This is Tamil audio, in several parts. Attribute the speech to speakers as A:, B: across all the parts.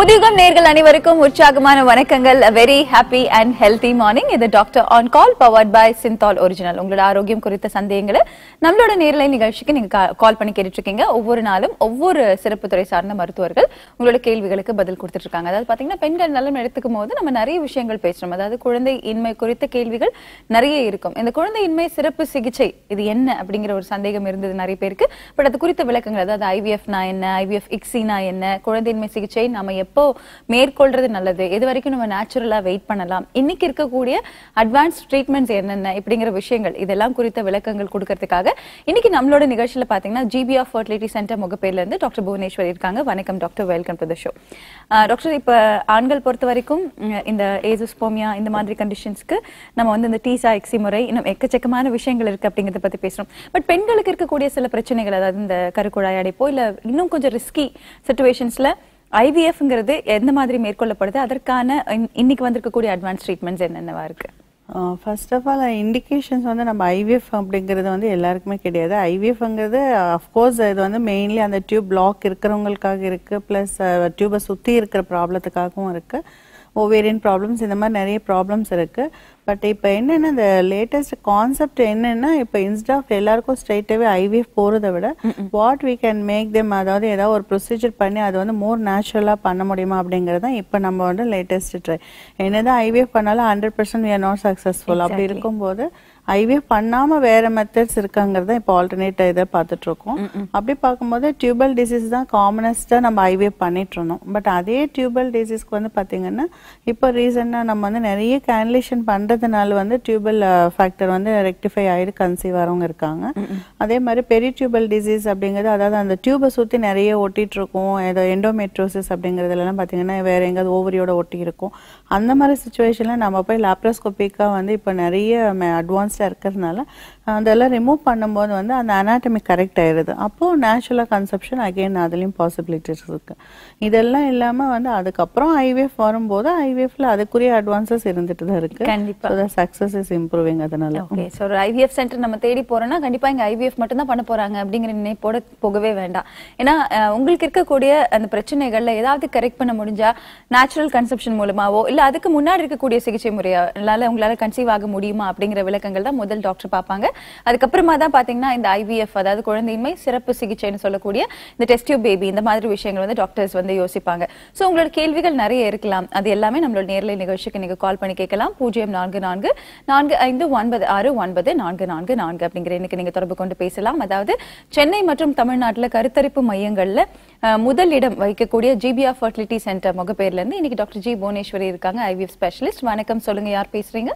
A: புதியுகம் நேர்கள் அனைவருக்கும் உற்சாகமான வணக்கங்கள் very happy and healthy morning இது doctor on call powered by Cinthol original உங்களோட ஆரோக்கியம் குறித்த சந்தேகங்களை நம்மளோட நேரலை நிகழ்ச்சிக்கு நீங்க கால் பண்ணி கேட்டுட்டு இருக்கீங்க ஒவ்வொரு நாளும் ஒவ்வொரு சிறப்பு துறை சார்ந்த மருத்துவர்கள் உங்களோட கேள்விகளுக்கு பதில் கொடுத்துட்டு இருக்காங்க அதாவது பாத்தீங்கன்னா பெண்கள் நலம் எடுத்துக்கும் போது நம்ம நிறைய விஷயங்கள் பேசுறோம் அதாவது குழந்தை இன்மை குறித்த கேள்விகள் நிறைய இருக்கும் இந்த குழந்தை இன்மை சிறப்பு சிகிச்சை இது என்ன அப்படிங்கிற ஒரு சந்தேகம் இருந்தது நிறைய பேருக்கு பட் அது குறித்த விளக்கங்கள் அதாவது ஐவிஎஃப்னா என்ன ஐவிஎஃப் இக்ஸினா என்ன குழந்தையின்மை சிகிச்சை நம்ம எப்போ மேற்கொள்றது நல்லது எது வரைக்கும் நம்ம நேச்சுரலா வெயிட் பண்ணலாம் இன்னைக்கு இருக்கக்கூடிய அட்வான்ஸ் ட்ரீட்மெண்ட்ஸ் என்னென்ன இப்படிங்கிற விஷயங்கள் இதெல்லாம் குறித்த விளக்கங்கள் கொடுக்கறதுக்காக இன்னைக்கு நம்மளோட நிகழ்ச்சியில பாத்தீங்கன்னா ஜிபி ஆஃப் ஃபர்டிலிட்டி சென்டர் முகப்பேர்ல இருந்து டாக்டர் புவனேஸ்வரி இருக்காங்க வணக்கம் doctor welcome to the show doctor இப்ப ஆண்கள் பொறுத்த வரைக்கும் உம், இந்த ஏசுஸ்போமியா இந்த மாதிரி கண்டிஷன்ஸ்க்கு நம்ம வந்து இந்த டீசா எக்ஸி முறை இன்னும் எக்கச்சக்கமான விஷயங்கள் இருக்கு அப்படிங்கறத பத்தி பேசுறோம் பட் பெண்களுக்கு இருக்கக்கூடிய சில பிரச்சனைகள் அதாவது இந்த கருக்குழாய் அடைப்போ இல்ல இன்னும் கொஞ்சம் ரிஸ்கி சுச்சுவேஷன்ஸ்ல ஐவிஎஃப்ங்கிறது எந்த மாதிரி மேற்கொள்ளப்படுது அதற்கான இன்- இன்னைக்கு வந்திருக்கக்கூடிய அட்வான்ஸ் ட்ரீட்மெண்ட்ஸ் என்னென்னவா இருக்கு
B: ஃபர்ஸ்ட் ஆஃப் ஆல் இண்டிகேஷன்ஸ் வந்து நம்ம ஐவிஎஃப் அப்படிங்கிறது வந்து எல்லாருக்குமே கிடையாது ஐவிஎஃப்ங்கிறது அஃப்கோர்ஸ் இது வந்து மெயின்லி அந்த டியூப் பிளாக் இருக்கிறவங்களுக்காக இருக்குது ப்ளஸ் டியூபை சுற்றி இருக்கிற ப்ராப்ளத்துக்காகவும் இருக்குது ஓவேரியன் ப்ராப்ளம்ஸ் இந்த மாதிரி நிறைய ப்ராப்ளம்ஸ் இருக்குது பட் இப்போ என்னென்னா இந்த லேட்டஸ்ட் கான்செப்ட் என்னென்னா இப்போ இன்ஸ்ட் ஆஃப் எல்லாருக்கும் ஸ்ட்ரைட்டாகவே ஐவிஎஃப் போகிறத விட what we can make them அதாவது ஏதாவது ஒரு ப்ரொசீஜர் பண்ணி அதை வந்து மோர் நேச்சுரலாக பண்ண முடியுமா அப்படிங்கிறது தான் இப்போ நம்ம வந்து லேட்டஸ்ட் ட்ரை என்னதான் ஐவிஎஃப் பண்ணாலும் hundred percent we are not successful அப்படி இருக்கும்போது ஐவிஎஃப் பண்ணாம வேற மெத்தட்ஸ் இருக்காங்கிறத இப்போ ஆல்டர்னேட் இதை பார்த்துட்டு இருக்கோம் அப்படி பார்க்கும்போது டியூபல் டிசீஸ் தான் காமனஸ்டா நம்ம ஐவிஎஃப் பண்ணிட்டு இருந்தோம் பட் அதே டியூபல் டிசீஸ்க்கு வந்து பாத்தீங்கன்னா இப்போ ரீசெண்டா நம்ம வந்து நிறைய கேன்லேஷன் பண்றதுனால வந்து டியூபல் ஃபேக்டர் வந்து ரெக்டிஃபை ஆயிடு கன்சீவ் ஆகிறவங்க இருக்காங்க அதே மாதிரி பெரிய டியூபல் டிசீஸ் அப்படிங்கிறது அதாவது அந்த டியூபை சுத்தி நிறைய ஒட்டிட்டு இருக்கும் ஏதோ எண்டோமெட்ரோசிஸ் அப்படிங்கிறதுலாம் பாத்தீங்கன்னா வேற எங்கேயாவது ஓவரியோட ஒட்டி இருக்கும் அந்த மாதிரி சுச்சுவேஷன்ல நம்ம போய் லாப்ரோஸ்கோபிக்கா வந்து இப்போ நிறைய அட்வான்ஸ்டாக இருக்கிறதுனால அதெல்லாம் ரிமூவ் பண்ணும்போது வந்து அந்த அனாட்டமி கரெக்ட் ஆயிடுது அப்போ நேச்சுரலாக கன்செப்ஷன் அகைன் அதுலேயும் பாசிபிலிட்டிஸ் இருக்கு இதெல்லாம் இல்லாம வந்து அதுக்கப்புறம் ஐவிஎஃப் வரும்போது ஐவிஎஃப்ல அதுக்குரிய அட்வான்சஸ் இருந்துட்டு தான் இருக்கு
A: கண்டிப்பா.
B: ஸோ சக்ஸஸ் இஸ் இம்ப்ரூவிங் அதனால
A: ஓகே ஸோ ஒரு ஐவிஎஃப் சென்டர் நம்ம தேடி போறோம்னா கண்டிப்பா இங்க ஐவிஎஃப் மட்டும் தான் பண்ண போறாங்க அப்படிங்கிற நினைப்போட போகவே வேண்டாம் ஏன்னா அஹ், உங்களுக்கு இருக்கக்கூடிய அந்த பிரச்சனைகள்ல ஏதாவது கரெக்ட் பண்ண முடிஞ்சா நேச்சுரல் கன்செப்ஷன் மூலமாவோ இல்ல அதுக்கு முன்னாடி இருக்கக்கூடிய சிகிச்சை முறையால உங்களால கன்சீவ் ஆக முடியுமா அப்படிங்கிற விளக்கங்கள் தான் முதல் டாக்டர் பார்ப்பாங்க அதுக்கப்புறமா தான் பாத்தீங்கன்னா இந்த ஐவிஎஃப் அதாவது குழந்தையின்மை சிறப்பு சிகிச்சைன்னு சொல்லக்கூடிய இந்த டெஸ்டியூ பேபி இந்த மாதிரி விஷயங்கள் வந்து டாக்டர்ஸ் வந்து யோசிப்பாங்க சோ உங்களோட கேள்விகள் நிறைய இருக்கலாம் அது எல்லாமே நம்மளோட நேர்லை நிகழ்ச்சிக்கு நீங்க கால் பண்ணி கேட்கலாம் பூஜ்ஜியம் நான்கு நான்கு நான்கு ஐந்து ஒன்பது ஆறு ஒன்பது நான்கு நான்கு நான்கு அப்படிங்கிற எண்ணுக்கு நீங்க தொடர்பு கொண்டு பேசலாம் அதாவது சென்னை மற்றும் தமிழ்நாட்டுல கருத்தரிப்பு மையங்கள்ல அஹ், முதலிடம் வைக்கக்கூடிய ஜிபிஆ ஃபர்டிலிட்டி சென்டர் முகப்பேர்ல இருந்து இன்னைக்கு டாக்டர் ஜி புவனேஸ்வரி இருக்காங்க ஐவிஎஃப் ஸ்பெஷலிஸ்ட் வணக்கம் சொல்லுங்க யார் பேசுறீங்க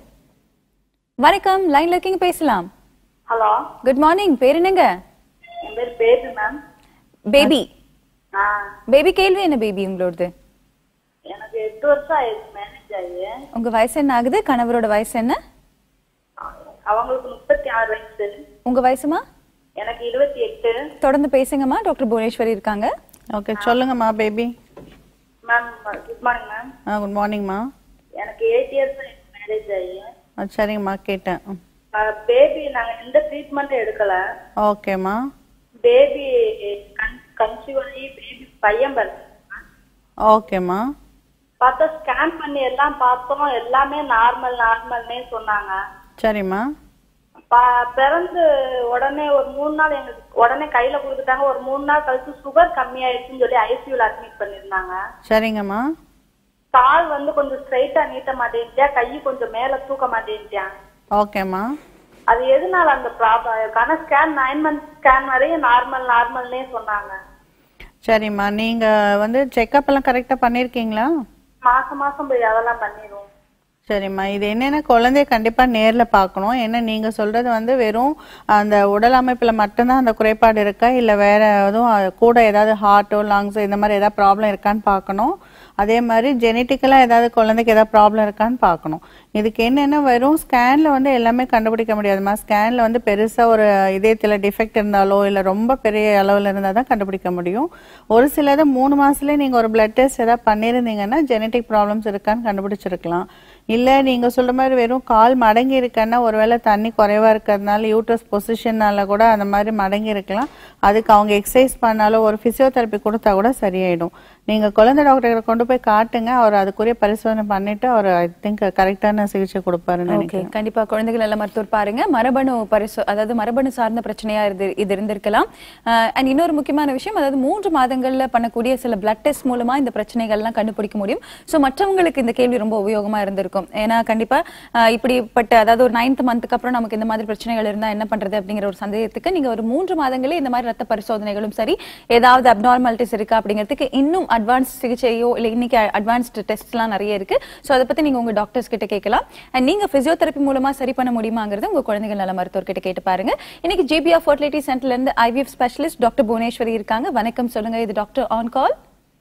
A: வணக்கம் லைன்ல இருக்கீங்க பேசலாம்
C: ஹலோ
A: குட் மார்னிங் பேர் என்னங்க
C: என் பேர் பேபி மேம்
A: பேபி
C: ஆ
A: பேபி கேள்வி என்ன பேபி உங்களோடது
C: எனக்கு எட்டு வருஷம் ஆயிடுச்சு மேரேஜ் ஆகி
A: உங்க வயசு என்ன ஆகுது கணவரோட வயசு என்ன
C: அவங்களுக்கு முப்பத்தி ஆறு வயசு
A: உங்க வயசுமா
C: எனக்கு இருபத்தி எட்டு
A: தொடர்ந்து பேசுங்கம்மா டாக்டர் புவனேஸ்வரி இருக்காங்க
B: ஓகே சொல்லுங்கம்மா Baby
C: ma'am good morning ma'am
B: ஆ குட் மார்னிங்மா
C: எனக்கு எயிட் இயர்ஸ் மேரேஜ் ஆகி
B: சரிங்கம்மா கேட்டேன்
C: பேபி நாங்க எந்த ட்ரீட்மெண்ட்டும் எடுக்கல
B: ஓகேம்மா
C: பேபி கன்சீவ் ஆகி பேபி பையன் பிறந்தாங்க
B: ஓகேம்மா
C: பார்த்தா ஸ்கேன் பண்ணி எல்லாம் பார்த்தோம் எல்லாமே நார்மல் நார்மல்னே சொன்னாங்க
B: சரிம்மா
C: ப- பிறந்து உடனே ஒரு மூணு நாள் எங்களுக்கு உடனே கையில கொடுத்துட்டாங்க ஒரு மூணு நாள் கழிச்சு சுகர் கம்மியாயிடுச்சுன்னு சொல்லி ஐசியூல அட்மிட் பண்ணிருந்தாங்க
B: சரிங்கம்மா
C: கால் வந்து கொஞ்சம் ஸ்ட்ரைட்டா நீட்ட மாட்டேன்ட்டியா கை கொஞ்சம் மேல தூக்க மாட்டேன்ட்டியா
B: ஓகேம்மா
C: அது எதனால அந்த ப்ராப்ளம் ஆனா ஸ்கேன் நைன் மந்த் ஸ்கேன் வரையும் நார்மல் நார்மல்னே சொன்னாங்க
B: சரிம்மா நீங்க வந்து செக்கப் எல்லாம் கரெக்டா பண்ணிருக்கீங்களா
C: மாசம் மாசம் போய் அதெல்லாம் பண்ணிடுவோம்
B: சரிம்மா இது என்னன்னா குழந்தைய கண்டிப்பா நேர்ல பார்க்கணும் ஏன்னா நீங்க சொல்றது வந்து வெறும் அந்த உடல் அமைப்புல மட்டும்தான் அந்த குறைபாடு இருக்கா இல்ல வேற எதுவும் அது கூட ஏதாவது ஹார்ட்டோ லங்ஸ் இந்த மாதிரி ஏதாவது ப்ராப்ளம் இருக்கான்னு பார்க்கணும் அதே மாதிரி ஜெனட்டிக்கலா ஏதாவது குழந்தைக்கு ஏதாவது ப்ராப்ளம் இருக்கான்னு பார்க்கணும் இதுக்கு என்னன்னா வெறும் ஸ்கேன்ல வந்து எல்லாமே கண்டுபிடிக்க முடியாதுமா ஸ்கேன்ல வந்து பெருசா ஒரு இதயத்துல டிஃபெக்ட் இருந்தாலோ இல்ல ரொம்ப பெரிய அளவுல இருந்தா தான் கண்டுபிடிக்க முடியும் ஒரு சிலதை மூணு மாசத்துலயே நீங்க ஒரு பிளட் டெஸ்ட் ஏதாவது பண்ணியிருந்தீங்கன்னா ஜெனட்டிக் ப்ராப்ளம்ஸ் இருக்கான்னு கண்டுபிடிச்சிருக்கலாம் இல்ல நீங்க சொல்ற மாதிரி வெறும் கால் மடங்கி இருக்கன்னா ஒருவேளை தண்ணி குறைவா இருக்கிறதுனால யூட்ரஸ் பொசிஷனால கூட அந்த மாதிரி மடங்கி இருக்கலாம் அதுக்கு அவங்க எக்ஸசைஸ் பண்ணாலும் ஒரு பிசியோதெரப்பி கொடுத்தா கூட சரியாயிடும் நீங்க குழந்தை டாக்டர் கொண்டு போய் காட்டுங்க அவர் அதுக்குரிய பரிசோதனை பண்ணிட்டு அவர் ஐ திங்க் கரெக்டான சிகிச்சை கொடுப்பாருன்னு
A: ஓகே
B: நினைக்கிறேன்
A: கண்டிப்பா குழந்தைகள் நல்ல மருத்துவர் பாருங்க மரபணு பரிசோ அதாவது மரபணு சார்ந்த பிரச்சனையா இருந்து இது இருந்திருக்கலாம் அண்ட் இன்னொரு முக்கியமான விஷயம் அதாவது மூன்று மாதங்கள்ல பண்ணக்கூடிய சில பிளட் டெஸ்ட் மூலமா இந்த பிரச்சனைகள்லாம் கண்டுபிடிக்க முடியும் சோ மற்றவங்களுக்கு இந்த கேள்வி ரொம்ப உபயோகமா இருந்திருக்கும் ஏன்னா கண்டிப்பா அஹ், இப்படிப்பட்ட அதாவது ஒரு நைன்த் மந்த்துக்கு அப்புறம் நமக்கு இந்த மாதிரி பிரச்சனைகள் இருந்தா என்ன பண்றது அப்படிங்கிற ஒரு சந்தேகத்துக்கு நீங்க ஒரு மூன்று மாதங்களே இந்த மாதிரி ரத்த பரிசோதனைகளும் சரி ஏதாவது அப்நார்மாலிட்டிஸ் இருக்கா அப்படிங்கிறதுக்கு இன்னும் அட்வான்ஸ் சிகிச்சையோ இல்ல இன்னைக்கு அட்வான்ஸ்டு டெஸ்ட்லாம் நிறைய இருக்கு சோ அதை பத்தி நீங்க உங்க டாக்டர்ஸ் கிட்ட கேட்கலாம் அண்ட் நீங்க பிசியோதெரப்பி மூலமா சரி பண்ண முடியுமாங்கிறது உங்க குழந்தைகள் நல மருத்துவர் கிட்ட கேட்டு பாருங்க இன்னைக்கு ஜிபிஆர் ஃபர்டிலிட்டி சென்டர்ல இருந்து ஐவிஎஃப் ஸ்பெஷலிஸ்ட் டாக்டர் புவனேஸ்வரி இருக்காங்க வணக்கம் சொல்லுங்க இது டாக்டர் ஆன் கால்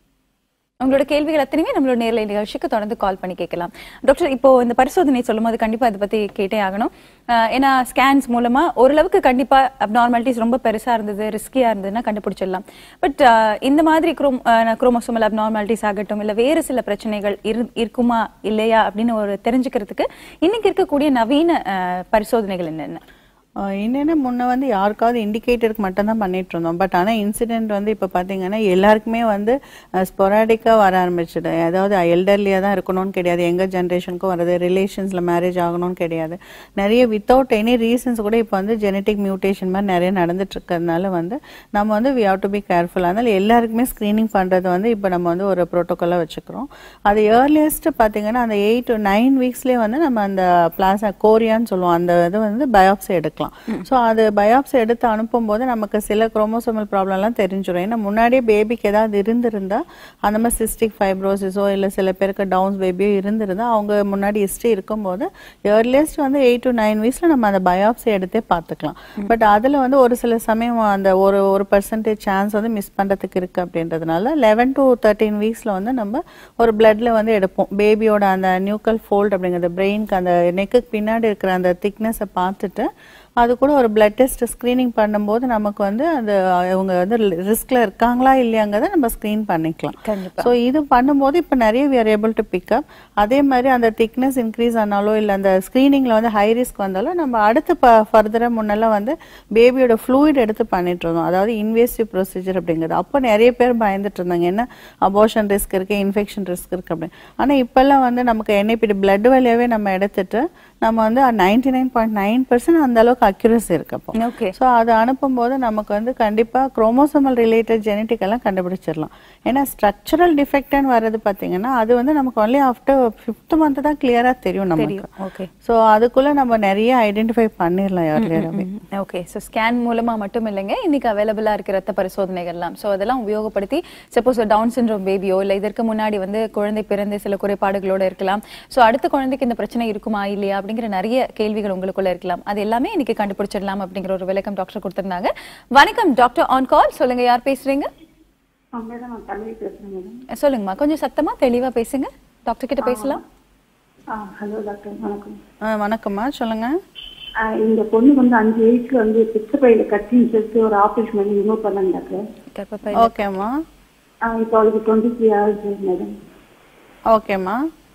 A: உங்களோட கேள்விகள் அத்தனையுமே நம்மளோட நேரலை நிகழ்ச்சிக்கு தொடர்ந்து கால் பண்ணி கேட்கலாம் டாக்டர் இப்போ இந்த பரிசோதனை சொல்லும்போது கண்டிப்பா இதை பத்தி கேட்டே ஆகணும் அஹ் ஏன்னா ஸ்கேன்ஸ் மூலமா ஓரளவுக்கு கண்டிப்பா அப்நார்மாலிட்டிஸ் ரொம்ப பெருசா இருந்தது ரிஸ்கியா இருந்ததுன்னா கண்டுபிடிச்சிடலாம் பட் இந்த மாதிரி குரோம் குரோமோசோமல் அப்நார்மாலிட்டிஸ் ஆகட்டும் இல்ல வேறு சில பிரச்சனைகள் இரு- இருக்குமா இல்லையா அப்படின்னு ஒரு தெரிஞ்சுக்கிறதுக்கு இன்னைக்கு இருக்கக்கூடிய நவீன அஹ், பரிசோதனைகள் என்னென்ன
B: ஆஹ் என்னன்னா முன்ன வந்து யாருக்காவது இண்டிகேட்டருக்கு மட்டும்தான் பண்ணிட்டு இருந்தோம் பட் ஆனா இன்சிடென்ட் வந்து இப்ப பாத்தீங்கன்னா எல்லாருக்குமே வந்து ஸ்பொராடிக்கா வர ஆரம்பிச்சிடும் அதாவது எல்டர்லியா தான் இருக்கணும்னு கிடையாது எங்க ஜென்ரேஷனுக்கும் வருது ரிலேஷன்ஸ்ல மேரேஜ் ஆகணும்னு கிடையாது நிறைய வித்தவுட் எனி ரீசன்ஸ் கூட இப்போ வந்து ஜெனட்டிக் மியூட்டேஷன் மாதிரி நிறைய நடந்துட்டு இருக்கிறதுனால வந்து நம்ம வந்து we have to be careful அதனால எல்லாருக்குமே ஸ்கிரீனிங் பண்றது வந்து இப்போ நம்ம வந்து ஒரு ப்ரோட்டோக்காலாக வச்சுக்கிறோம் அது ஏர்லியஸ்ட் பார்த்தீங்கன்னா அந்த எயிட் டு நைன் வீக்ஸ்லேயே வந்து நம்ம அந்த பிளாசா கோரியான்னு சொல்லுவோம் அந்த இது வந்து பயாப்சி எடுக்கலாம் ஸோ அது பயாப்சி எடுத்து அனுப்பும்போது நமக்கு சில குரோமோசோமல் ப்ராப்ளம்லாம் தெரிஞ்சிடும் ஏன்னா முன்னாடியே பேபிக்கு ஏதாவது இருந்திருந்தா அந்த மாதிரி சிஸ்டிக் ஃபைப்ரோசிஸோ இல்லை சில பேருக்கு டவுன்ஸ் பேபியோ இருந்திருந்தா அவங்க முன்னாடி ஹிஸ்ட்ரி இருக்கும்போது ஏர்லியஸ்ட் வந்து எயிட் டு நைன் வீக்ஸில் நம்ம அந்த பயாப்சி எடுத்தே பார்த்துக்கலாம் பட் அதில் வந்து ஒரு சில சமயம் அந்த ஒரு ஒரு பர்சன்டேஜ் சான்ஸ் வந்து மிஸ் பண்ணுறதுக்கு இருக்குது அப்படின்றதுனால லெவன் டு தேர்ட்டீன் வீக்ஸில் வந்து நம்ம ஒரு பிளட்ல வந்து எடுப்போம் பேபியோட அந்த நியூக்கல் ஃபோல்ட் அப்படிங்கிறது பிரெயினுக்கு அந்த நெக்குக்கு பின்னாடி இருக்கிற அந்த திக்னஸை பார்த்துட்டு அது கூட ஒரு பிளட் டெஸ்ட் ஸ்க்ரீனிங் பண்ணும்போது நமக்கு வந்து அந்த இவங்க வந்து ரிஸ்க்ல இருக்காங்களா இல்லையாங்கிறத நம்ம ஸ்க்ரீன் பண்ணிக்கலாம்
A: கண்டிப்பா.
B: ஸோ இது பண்ணும்போது இப்போ நிறைய we are able to pick up அதே மாதிரி அந்த திக்னஸ் இன்க்ரீஸ் ஆனாலோ இல்லை அந்த ஸ்க்ரீனிங்ல வந்து ஹை ரிஸ்க் வந்தாலும் நம்ம அடுத்து ஃபர்தராக முன்னெல்லாம் வந்து பேபியோட ஃப்ளூயிட் எடுத்து பண்ணிட்டு இருந்தோம் அதாவது இன்வேசிவ் ப்ரொசீஜர் அப்படிங்கிறது அப்போ நிறைய பேர் பயந்துட்டு இருந்தாங்க என்ன அபோஷன் ரிஸ்க் இருக்கு இன்ஃபெக்ஷன் ரிஸ்க் இருக்கு அப்படின்னு ஆனால் இப்போல்லாம் வந்து நமக்கு என்ஐபிடி பிளட் வழியாவே நம்ம எடுத்துட்டு நம்ம வந்து ninety nine point nine percent அந்த அளவுக்கு அக்யூரசி இருக்கு அப்போ
A: ஓகே
B: ஸோ அது அனுப்பும்போது நமக்கு வந்து கண்டிப்பா குரோமோசோமல் ரிலேட்டட் ஜெனட்டிக் எல்லாம் கண்டுபிடிச்சிடலாம் ஏன்னா ஸ்ட்ரக்சரல் டிஃபெக்ட்னு வர்றது பாத்தீங்கன்னா அது வந்து நமக்கு ஒன்லி ஆஃப்டர் ஃபிஃப்த் மந்த் தான் கிளியரா தெரியும் நமக்கு
A: தெரியும் ஓகே
B: ஸோ அதுக்குள்ள நம்ம நிறைய ஐடென்டிஃபை பண்ணிடலாம் யார்லையாவே
A: ஓகே ஸோ ஸ்கேன் மூலமா மட்டும் இல்லைங்க இன்னைக்கு அவைலபிளா இருக்க ரத்த பரிசோதனைகள்லாம் ஸோ அதெல்லாம் உபயோகப்படுத்தி சப்போஸ் டவுன் சிண்ட்ரோம் பேபியோ இல்லை இதற்கு முன்னாடி வந்து குழந்தை பிறந்து சில குறைபாடுகளோட இருக்கலாம் ஸோ அடுத்த குழந்தைக்கு இந்த பிரச்சனை இருக்குமா இல்லையா அப்படிங்கிற நிறைய கேள்விகள் உங்களுக்குள்ள இருக்கலாம் அது எல்லாமே இன்னைக்கு கண்டுபிடிச்சிடலாம் அப்படிங்கிற ஒரு விளக்கம் டாக்டர் கொடுத்திருந்தாங்க வணக்கம் டாக்டர் ஆன் கால் சொல்லுங்க யார் பேசுறீங்க
C: மேடம் நான் தமிழ் பேசுறேன் மேடம்
A: சொல்லுங்கம்மா கொஞ்சம் சத்தமா தெளிவா பேசுங்க டாக்டர் கிட்ட பேசலாம்
C: ஆ ஹலோ டாக்டர் வணக்கம்
B: ஆ, வணக்கம்மா சொல்லுங்க
C: ஆ, இந்த பொண்ணு வந்து அஞ்சு வயசுல வந்து பிச்சப்பையில கட்டின்னு சொல்லிட்டு ஒரு ஆபரேஷன் பண்ணி ரிமூவ் பண்ணாங்க டாக்டர்
A: கர்ப்பப்பை
B: ஓகேம்மா
C: ஆ, இப்போ அவளுக்கு டுவெண்ட்டி த்ரீ ஆகுது மேடம்
B: ஓகேம்மா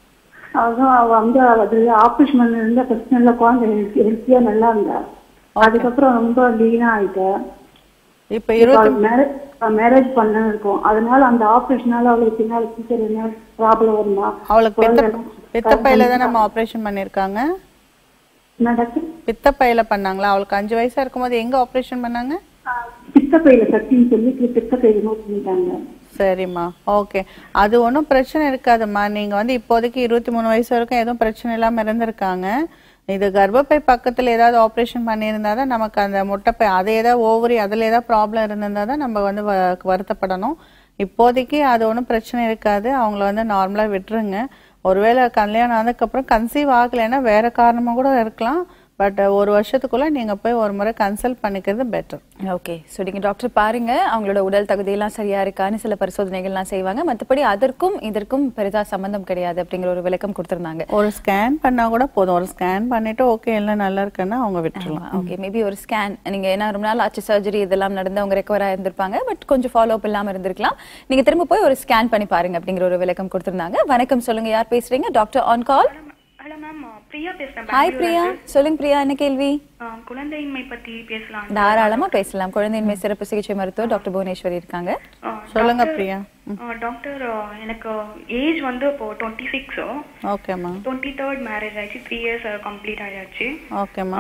C: அதான் அவ வந்து அது ஆபரேஷன் பண்ண இருந்த ஃபர்ஸ்ட் நல்லா குழந்தை ஹெல்த்தியா நல்லா இருந்தா அதுக்கப்புறம் ரொம்ப லீனா ஆயிட்டா
B: இப்போ இருபத்தி
C: மேரேஜ் மேரேஜ் பண்ண இருக்கும் அதனால அந்த ஆபரேஷனால அவளுக்கு பின்னாடி ஃபியூச்சர் என்ன ப்ராப்ளம் வருமா
B: அவளுக்கு பித்த
C: குழந்தை-
B: பித்தப்பையில தான் நம்ம ஆப்ரேஷன் பண்ணியிருக்காங்க
C: என்ன டாக்டர்
B: பித்தப்பையில பண்ணாங்களா அவளுக்கு அஞ்சு வயசா இருக்கும்போது எங்க ஆப்ரேஷன் பண்ணாங்க
C: பித்தப்பையில கட்டின்னு சொல்லி பித்தப்பை ரிமூவ் பண்ணிட்டாங்க
B: சரிம்மா ஓகே அது ஒன்றும் பிரச்சனை இருக்காதும்மா நீங்கள் வந்து இப்போதைக்கு இருபத்தி மூணு வயசு வரைக்கும் எதுவும் பிரச்சனை இல்லாமல் இருந்திருக்காங்க இது கர்ப்பப்பை பக்கத்தில் ஏதாவது ஆப்ரேஷன் பண்ணியிருந்தா தான் நமக்கு அந்த முட்டைப்பை அது ஏதாவது ஓவரி அதில் ஏதாவது ப்ராப்ளம் இருந்திருந்தா தான் நம்ம வந்து வ- வருத்தப்படணும் இப்போதைக்கு அது ஒன்றும் பிரச்சனை இருக்காது அவங்கள வந்து நார்மலாக விட்டுருங்க ஒருவேளை கல்யாணம் ஆனதுக்கப்புறம் கன்சீவ் ஆகலைன்னா வேற காரணமாக கூட இருக்கலாம் பட் ஒரு வருஷத்துக்குள்ள நீங்கள் போய் ஒரு முறை கன்சல்ட் பண்ணிக்கிறது பெட்டர்
A: ஓகே ஸோ நீங்க டாக்டர் பாருங்க அவங்களோட உடல் தகுதியெல்லாம் சரியா இருக்கான்னு சில பரிசோதனைகள்லாம் செய்வாங்க மற்றபடி அதற்கும் இதற்கும் பெரிதா சம்பந்தம் கிடையாது அப்படிங்கிற ஒரு விளக்கம் கொடுத்திருந்தாங்க
B: ஒரு ஸ்கேன் பண்ணா கூட போதும் ஒரு ஸ்கேன் பண்ணிட்டு ஓகே எல்லாம் நல்லா இருக்குன்னா அவங்க விட்டுறலாம்
A: ஓகே மேபி ஒரு ஸ்கேன் நீங்க ஏன்னா ரொம்ப நாள் ஆச்சு சர்ஜரி இதெல்லாம் நடந்து அவங்க ரெக்கவர் ஆயிருந்திருப்பாங்க பட் கொஞ்சம் ஃபாலோ அப் இல்லாம இருந்திருக்கலாம் நீங்க திரும்ப போய் ஒரு ஸ்கேன் பண்ணி பாருங்க அப்படிங்கிற ஒரு விளக்கம் கொடுத்திருந்தாங்க வணக்கம் சொல்லுங்க யார் பேசுறீங்க doctor on call
D: hello ma'am Priya பேசுறேன்
A: ஹாய் பிரியா சொல்லுங்க பிரியா என்ன கேள்வி
D: ஆ, குழந்தையின்மை பத்தி பேசலாம்
A: தாராளமா பேசலாம் குழந்தையின்மை சிறப்பு சிகிச்சை மருத்துவர் டாக்டர் புவனேஸ்வரி இருக்காங்க
D: ஆ,
B: சொல்லுங்க
D: டாக்டர்,
B: பிரியா
D: ஆ, டாக்டர் ஆ, எனக்கு ஏஜ் வந்து இப்போ டுவெண்ட்டி சிக்ஸ்
B: ஓகேம்மா
D: டுவெண்ட்டி தேர்ட் மேரேஜ் ஆயிடுச்சு த்ரீ இயர்ஸ் கம்ப்ளீட் ஆயாச்சு
B: ஓகேம்மா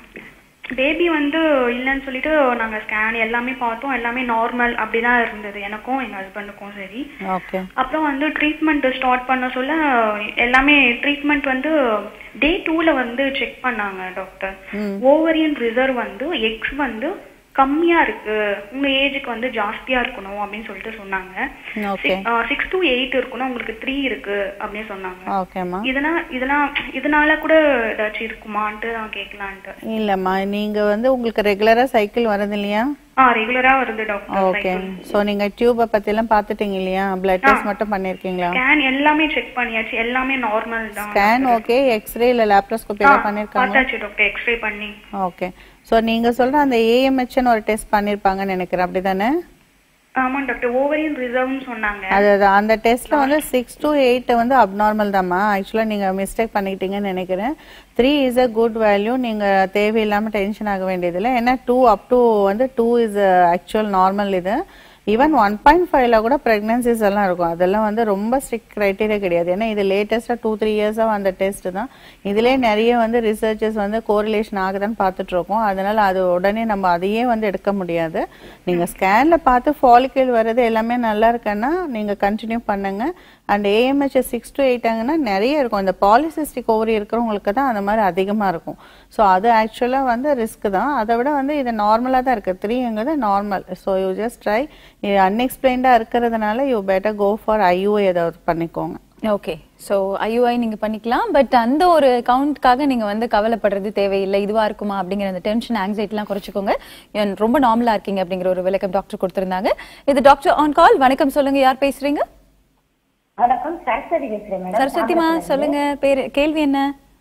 D: பேபி வந்து இல்லைன்னு சொல்லிட்டு நாங்க ஸ்கேன் எல்லாமே பார்த்தோம் எல்லாமே நார்மல் அப்படிதான் இருந்தது எனக்கும் எங்க ஹஸ்பண்டுக்கும் சரி
B: ஓகே
D: அப்புறம் வந்து ட்ரீட்மெண்ட் ஸ்டார்ட் பண்ண சொல்ல எல்லாமே ட்ரீட்மெண்ட் வந்து டே டூல வந்து செக் பண்ணாங்க டாக்டர் ஓவரியன் ரிசர்வ் வந்து எக்ஸ் வந்து கம்மியா இருக்கு உங்க ஏஜுக்கு வந்து ஜாஸ்தியா இருக்கணும் அப்படின்னு சொல்லிட்டு சொன்னாங்க
B: ஓகே
D: சிக்ஸ் டு எயிட் இருக்கணும் உங்களுக்கு த்ரீ இருக்கு அப்படின்னு சொன்னாங்க
B: ஓகேம்மா
D: இதனால் இதனால் இதனால கூட ஏதாச்சும் இருக்குமான்ட்டு நான் கேட்கலான்ட்டு
B: இல்லம்மா நீங்க வந்து உங்களுக்கு ரெகுலரா சைக்கிள் வரது இல்லையா
D: ஆ ரெகுலரா வருது டாக்டர்
B: ஓகே சோ நீங்க டியூப பத்தி எல்லாம் பாத்துட்டீங்க இல்லையா பிளட் டெஸ்ட் மட்டும் பண்ணிருக்கீங்களா
D: ஸ்கேன் எல்லாமே செக் பண்ணியாச்சு எல்லாமே நார்மல் தான்
B: ஸ்கேன் ஓகே எக்ஸ்ரே இல்ல லேப்ரோஸ்கோபி எல்லாம் பண்ணிருக்காங்க
D: பார்த்தாச்சு டாக்டர் எக்ஸ்ரே பண்ணி
B: ஓகே சோ நீங்க சொல்ற அந்த ஏஎம்ஹெச்னு ஒரு டெஸ்ட் பண்ணிருப்பாங்கன்னு நினைக்கிறேன் அப்படிதானே
D: ஆமா டாக்டர் ஓவரியன் ரிசர்வ்னு சொன்னாங்க
B: அது அது அந்த டெஸ்ட்ல வந்து சிக்ஸ் டு எயிட் வந்து அப்நார்மல் தாம்மா ஆக்சுவலா நீங்க மிஸ்டேக் பண்ணிக்கிட்டீங்கன்னு நினைக்கிறேன் three is a good value நீங்க தேவையில்லாம டென்ஷன் ஆக வேண்டியதில்லை ஏன்னா டூ அப் டு வந்து டூ இஸ் ஆக்சுவல் நார்மல் இது ஈவன் ஒன் பாயிண்ட் ஃபைவ்ல கூட ப்ரெக்னன்சிஸ் எல்லாம் இருக்கும் அதெல்லாம் வந்து ரொம்ப ஸ்ட்ரிக்ட் க்ரைட்டீரியா கிடையாது ஏன்னா இது லேட்டஸ்ட்டாக டூ த்ரீ இயர்ஸாக வந்த டெஸ்ட் தான் இதுலேயே நிறைய வந்து ரிசர்ச்சஸ் வந்து கோரிலேஷன் ஆகுதான்னு பார்த்துட்டு இருக்கோம் அதனால அது உடனே நம்ம அதையே வந்து எடுக்க முடியாது நீங்கள் ஸ்கேனில் பார்த்து ஃபாலிக்கல் வர்றது எல்லாமே நல்லா இருக்குன்னா நீங்கள் கண்டினியூ பண்ணுங்க அண்ட் ஏஎம்ஹெச் சிக்ஸ் டு எயிட்டாங்கன்னா நிறைய இருக்கும் இந்த பாலிசிஸ்டிக் ஓவரி இருக்கிறவங்களுக்கு தான் அந்த மாதிரி அதிகமாக இருக்கும் ஸோ அது ஆக்சுவலாக வந்து ரிஸ்க் தான் அதை விட வந்து இது நார்மலாக தான் இருக்குது த்ரீங்கிறது normal so you just try அன்எக்ஸ்பிளைன்டாக இருக்கிறதுனால you better go for IUI ஏதாவது பண்ணிக்கோங்க
A: ஓகே ஸோ ஐயூஐ நீங்க பண்ணிக்கலாம் பட் அந்த ஒரு கவுண்ட்காக நீங்க வந்து கவலைப்படுறது தேவையில்லை இதுவா இருக்குமா அப்படிங்கிற அந்த டென்ஷன் ஆங்ஸைட்டிலாம் குறைச்சிக்கோங்க ஏன் ரொம்ப நார்மலா இருக்கீங்க அப்படிங்கிற ஒரு விளக்கம் டாக்டர் கொடுத்திருந்தாங்க இது டாக்டர் ஆன் கால் வணக்கம் சொல்லுங்க யார் பேசுறீங்க
E: வணக்கம் சரஸ்வதி பேசுறேன் மேடம்
A: சரஸ்வதிமா சொல்லுங்க பேரு கேள்வி என்ன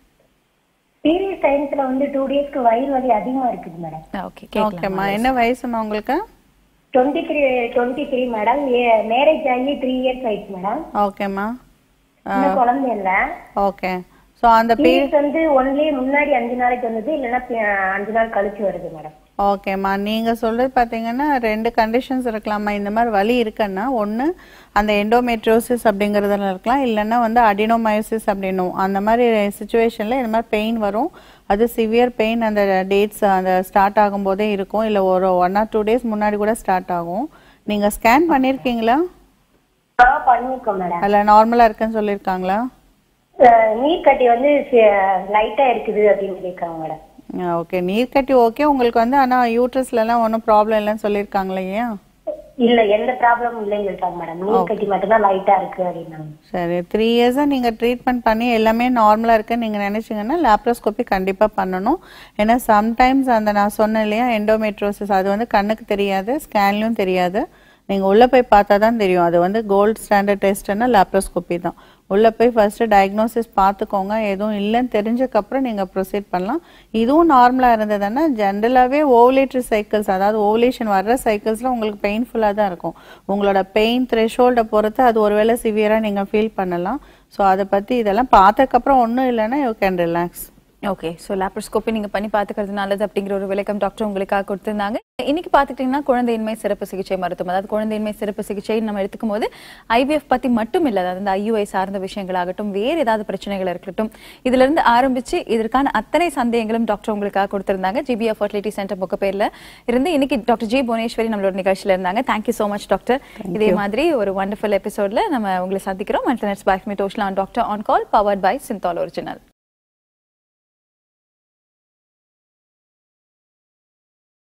E: பீரியட் டைம்ஸ்ல வந்து டூ டேஸ்க்கு வயிறு வலி அதிகமா இருக்குது மேடம்
A: ஓகே கேட்கலாம்
B: ஓகேம்மா என்ன வயசுமா உங்களுக்கு
E: twenty three twenty three madam marriage ஆகி த்ரீ இயர்ஸ் ஆயிடுச்சு மேடம்
B: ஓகேம்மா
E: இன்னும் குழந்தை இல்ல
B: ஓகே ஸோ அந்த பீ
E: பீரியட்ஸ் வந்து ஒன்லி முன்னாடி அஞ்சு நாளைக்கு வந்தது இல்லைன்னா பி- அஞ்சு நாள் கழிச்சு வருது மேடம்
B: ஓகேம்மா நீங்க சொல்றது பாத்தீங்கன்னா ரெண்டு கண்டிஷன்ஸ் இருக்கலாமா இந்த மாதிரி வலி இருக்குன்னா ஒண்ணு அந்த எண்டோமெட்ரோசிஸ் அப்படிங்கறதுல இருக்கலாம் இல்லைன்னா வந்து அடினோமயோசிஸ் அப்படின்னும் அந்த மாதிரி சுச்சுவேஷன்ல இந்த மாதிரி பெயின் வரும் அது சிவியர் பெயின் அந்த டேட்ஸ் அந்த ஸ்டார்ட் ஆகும்போதே இருக்கும் இல்ல ஒரு ஒன் ஆர் டூ டேஸ் முன்னாடி கூட ஸ்டார்ட் ஆகும் நீங்க ஸ்கேன் பண்ணிருக்கீங்களா
E: ஆ பண்ணிருக்கோம் மேடம்
B: அதுல நார்மலா இருக்குன்னு சொல்லியிருக்காங்களா
E: நீர் கட்டி வந்து லைட்டா இருக்குது அப்படின்னு கேட்காங்க மேடம்
B: ஓகே நீர் கட்டி ஓகே உங்களுக்கு வந்து ஆனா யூட்ரஸ்ல எல்லாம் ஒன்றும் ப்ராப்ளம் இல்லைன்னு சொல்லியிருக்காங்களா ஏன்
E: இல்ல எந்த ப்ராப்ளமும் இல்லைன்னு சொல்லிட்டாங்க மேடம் நீர் கட்டி மட்டும்தான் லைட்டா இருக்கு அப்படின்னாங்க
B: சரி த்ரீ இயர்ஸாக நீங்கள் ட்ரீட்மெண்ட் பண்ணி எல்லாமே நார்மலாக இருக்குன்னு நீங்கள் நினச்சிங்கன்னா லேப்ரோஸ்கோபி கண்டிப்பாக பண்ணணும் ஏன்னா சம்டைம்ஸ் அந்த நான் சொன்னேன் இல்லையா எண்டோமெட்ரோசிஸ் அது வந்து கண்ணுக்கு தெரியாது ஸ்கேன்லையும் தெரியாது நீங்கள் உள்ளே போய் பார்த்தா தான் தெரியும் அது வந்து கோல்டு ஸ்டாண்டர்ட் டெஸ்ட்னா லேப்ரோஸ்கோபி தான் உள்ளே போய் ஃபர்ஸ்ட்டு டயக்னோசிஸ் பார்த்துக்கோங்க எதுவும் இல்லைன்னு தெரிஞ்சக்கப்புறம் நீங்கள் ப்ரொசீட் பண்ணலாம் இதுவும் நார்மலாக இருந்ததுன்னா ஜென்ரலாகவே ஓவலேட்டரி சைக்கிள்ஸ் அதாவது ஓவலேஷன் வர்ற சைக்கிள்ஸில் உங்களுக்கு பெயின்ஃபுல்லாக தான் இருக்கும் உங்களோட பெயின் த்ரெஷோல்டை பொறுத்து அது ஒருவேளை சிவியராக நீங்கள் ஃபீல் பண்ணலாம் ஸோ அதை பற்றி இதெல்லாம் பார்த்ததுக்கப்புறம் ஒன்றும் இல்லைன்னா you can relax
A: okay so laparoscopy நீங்க பண்ணி பார்த்துக்கிறது நல்லது அப்படிங்கிற ஒரு விளக்கம் டாக்டர் உங்களுக்காக கொடுத்திருந்தாங்க இன்னைக்கு பார்த்துக்கிட்டீங்கன்னா குழந்தையின்மை சிறப்பு சிகிச்சை மருத்துவம் அதாவது குழந்தையின்மை சிறப்பு சிகிச்சை நம்ம எடுத்துக்கும் போது ஐவிஎஃப் பத்தி மட்டும் இல்ல அதாவது இந்த ஐயுஐ சார்ந்த விஷயங்களாகட்டும் வேறு ஏதாவது பிரச்சனைகள் இருக்கட்டும் இதுல இருந்து ஆரம்பிச்சு இதற்கான அத்தனை சந்தேகங்களும் டாக்டர் உங்களுக்காக கொடுத்திருந்தாங்க ஜிபிஆ ஃபர்டிலிட்டி சென்டர் முக பேர்ல இருந்து இன்னைக்கு டாக்டர் ஜி புவனேஸ்வரி நம்மளோட நிகழ்ச்சியில இருந்தாங்க தேங்க்யூ சோ மச் டாக்டர் இதே மாதிரி ஒரு வண்டர்ஃபுல் எபிசோட்ல நம்ம உங்களை சந்திக்கிறோம் மல்டிநெட்ஸ் பை மீ டோஷ்லா doctor on call powered by Cinthol original